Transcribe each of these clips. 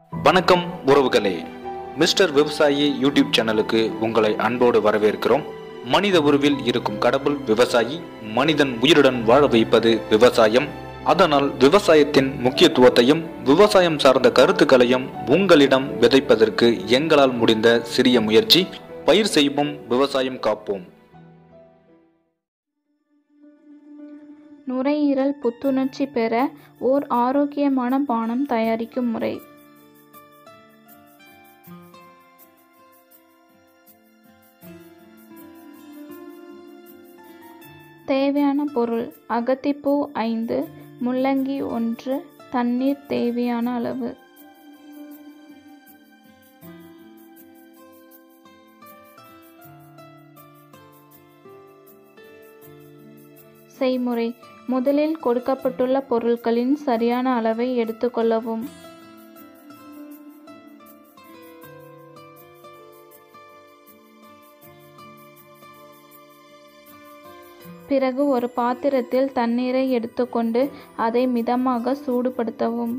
வணக்கம் உறவுகளே மிஸ்டர் விவசாயி யூடியூப் சேனலுக்கு உங்களை அன்போடு வரவேற்கிறோம் மனித உருவில் இருக்கும் கடவுள் விவசாயி மனிதன் உயிருடன் வாழ வைப்பது விவசாயம் அதனால் விவசாயத்தின் முக்கியத்துவத்தையும் விவசாயம் சார்ந்த கருத்துக்களையும் உங்களிடம் விதைப்பதற்கு எங்களால் முடிந்த சிறிய முயற்சி பயிர் செய்வோம் விவசாயம் காப்போம் நுரையீரல் புத்துணர்ச்சி பெற ஓர் ஆரோக்கியமான பானம் தயாரிக்கும் முறை தேவையான பொருள் அகத்திப்பூ ஐந்து முள்ளங்கி ஒன்று தண்ணீர் தேவையான அளவு செய்முறை முதலில் கொடுக்கப்பட்டுள்ள பொருட்களின் சரியான அளவை எடுத்துக்கொள்ளவும் பிறகு ஒரு பாத்திரத்தில் தண்ணீரை எடுத்துக்கொண்டு அதை மிதமாக சூடுபடுத்தவும்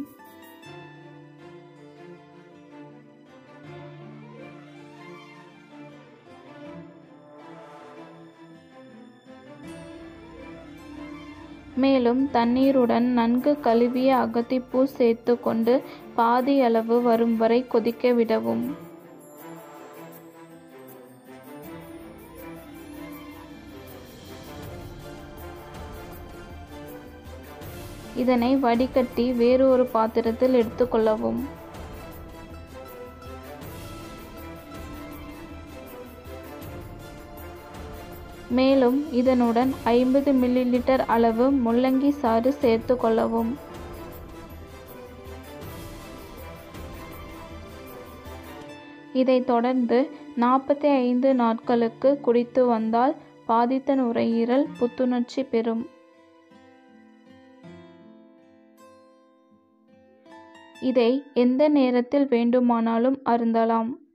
மேலும் தண்ணீருடன் நன்கு கழுவிய அகத்திப்பூ சேர்த்து கொண்டு பாதி அளவு வரும் வரை கொதிக்க விடவும் இதனை வடிகட்டி வேறு ஒரு பாத்திரத்தில் எடுத்துக்கொள்ளவும் மேலும் இதனுடன் ஐம்பது மில்லி லிட்டர் அளவு முள்ளங்கி சாறு சேர்த்து கொள்ளவும் இதைத் தொடர்ந்து நாற்பத்தி ஐந்து நாட்களுக்கு குடித்து வந்தால் பாதித்த நுரையீரல் புத்துணர்ச்சி பெறும் இதை எந்த நேரத்தில் வேண்டுமானாலும் அருந்தலாம்